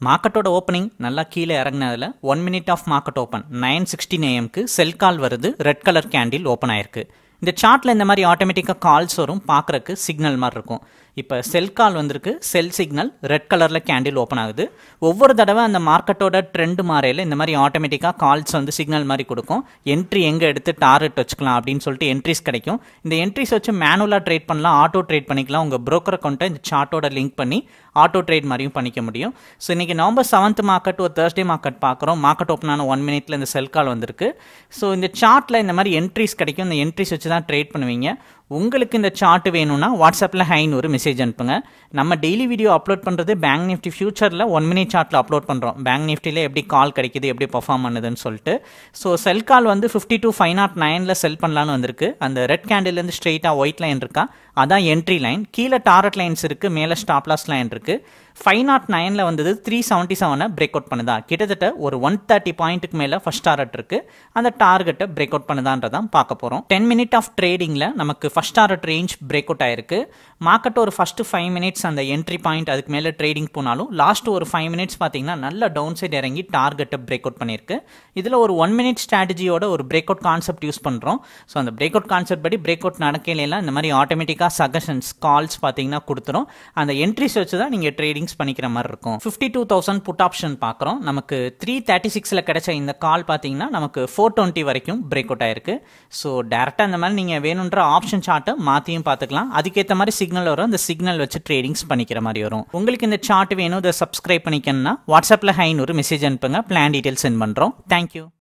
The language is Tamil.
மார்க்கெட்டோட ஓப்பனிங் நல்லா கீழே இறங்கினதில் one minute of market open nine sixteen ஏஎம்க்கு செல் கால் வருது ரெட் கலர் கேண்டில் ஓப்பன் ஆயிருக்கு இந்த சார்ட்டில் இந்த மாதிரி ஆட்டோமேட்டிக்காக கால்ஸ் வரும் பார்க்குறக்கு சிக்னல் மாதிரி இருக்கும் இப்போ செல் கால் வந்திருக்கு செல் சிக்னல் ரெட் கலரில் கேண்டில் ஓப்பன் ஆகுது ஒவ்வொரு தடவை அந்த மார்க்கெட்டோட ட்ரெண்ட் மாறையில் இந்த மாதிரி ஆட்டோமேட்டிக்காக கால்ஸ் வந்து சிக்னல் மாதிரி கொடுக்கும் என்ட்ரி எங்கே எடுத்து டார்கெட் வச்சுக்கலாம் அப்படின்னு சொல்லிட்டு என்ட்ரிஸ் கிடைக்கும் இந்த என்ட்ரிஸ் வச்சு மேனுவலாக ட்ரேட் பண்ணலாம் ஆட்டோ ட்ரேட் பண்ணிக்கலாம் உங்கள் broker அக்கௌண்ட்டை இந்த சார்ட்டோட லிங்க் பண்ணி ஆட்டோ ட்ரேட் மாதிரியும் பண்ணிக்க முடியும் ஸோ இன்றைக்கி நவம்பர் செவன்த் மார்க்கெட் ஒரு தேர்ஸ்டே மார்க்கெட் பார்க்குறோம் மார்க்கெட் ஓப்பன் ஆன ஒன் மினிட்ல இந்த செல் கால் வந்திருக்கு ஸோ இந்த சார்ட்டில் இந்த மாதிரி என்ட்ரிஸ் கிடைக்கும் இந்த என்ட்ரிஸ் வச்சு தான் ட்ரேட் பண்ணுவீங்க உங்களுக்கு இந்த சார்ட் வேணும்னா வாட்ஸ்அப்பில் ஹைன்னு ஒரு மெசேஜ் அனுப்புங்க நம்ம டெய்லி வீடியோ அப்லோட் பண்ணுறது பேங்க் நிஃப்டி ஃபியூச்சரில் ஒன் மினிட் சார்ட்டில் அப்லோட் பண்ணுறோம் பேங்க் நிஃப்டியில் எப்படி கால் கிடைக்குது எப்படி பர்ஃபார்ம் பண்ணுதுன்னு சொல்லிட்டு ஸோ செல் கால் வந்து ஃபிஃப்டி டூ ஃபைவ் நாட் நைனில் செல் பண்ணலான்னு வந்திருக்கு அந்த ரெட் கேண்டில்லேருந்து ஸ்ட்ரெயிட்டாக ஒயிட் லைன் இருக்கா அதான் என்ட்ரி லைன் கீழே டாரட் லைன்ஸ் இருக்குது மேலே ஸ்டாப்லாஸ் லைன் இருக்குது ஃபைவ் நாட் நைனில் வந்தது த்ரீ செவன்ட்டி செவனை பிரேக் அவுட் பண்ணுதா கிட்டத்தட்ட ஒரு ஒன் தேர்ட்டி பாயிண்ட்டுக்கு மேலே ஃபஸ்ட் டாரட் இருக்குது அந்த டார்கெட்டை பிரேக் அவுட் பண்ணுதான்றதான் பார்க்க போகிறோம் டென் மினிட் ஆஃப் ட்ரேடிங்கில் நமக்கு first target range break out ஆயிருக்கு மார்க்கெட் ஒரு ஃபஸ்ட்டு ஃபைவ் மினிட்ஸ் அந்த என்ட்ரி பாயிண்ட் அதுக்கு மேலே ட்ரேடிங் போனாலும் லாஸ்ட் ஒரு ஃபைவ் மினிட்ஸ் பார்த்தீங்கன்னா நல்ல டவுன் சைடு இறங்கி டார்கெட்டை பிரேக் அவுட் பண்ணியிருக்கு இதில் ஒரு ஒன் மினிட் ஸ்ட்ராட்டஜியோட ஒரு பிரேக் அவுட் கான்செப்ட் யூஸ் பண்ணுறோம் ஸோ அந்த பிரேக் அவுட் கான்செப்ட் படி பிரேக் அவுட் நடக்கையிலாம் இந்த மாதிரி ஆட்டோமேட்டிக்காக சஜஷன்ஸ் கால்ஸ் பார்த்தீங்கன்னா கொடுத்துரும் அந்த என்ட்ரிஸ் வச்சு தான் நீங்கள் ட்ரேடிங்ஸ் பண்ணிக்கிற மாதிரி இருக்கும் fifty two thousand put option பார்க்குறோம் நமக்கு த்ரீ தேர்ட்டி சிக்ஸில் கிடைச்ச இந்த கால் பார்த்தீங்கன்னா நமக்கு ஃபோர் டுவெண்ட்டி வரைக்கும் பிரேக் அவுட் ஆயிருக்கு ஸோ டேரெக்டாக இந்த மாதிரி நீங்கள் வேணுன்ற ஆப்ஷன் சார்ட்டை மாற்றியும் பார்த்துக்கலாம் அதுக்கேற்ற மாதிரி சிக்னல் வரும் அந்த சிக்னல் வச்சு ட்ரேடிங்ஸ் பண்ணிக்கிற மாதிரி வரும் உங்களுக்கு இந்த சார்ட் வேணும் இதை சப்ஸ்கிரைப் பண்ணிக்கணும்னா வாட்ஸ்அப்பில் ஹைன்னு ஒரு மெசேஜ் அனுப்புங்க பிளான் டீட்டெயில் சென்ட் பண்ணுறோம் தேங்க்யூ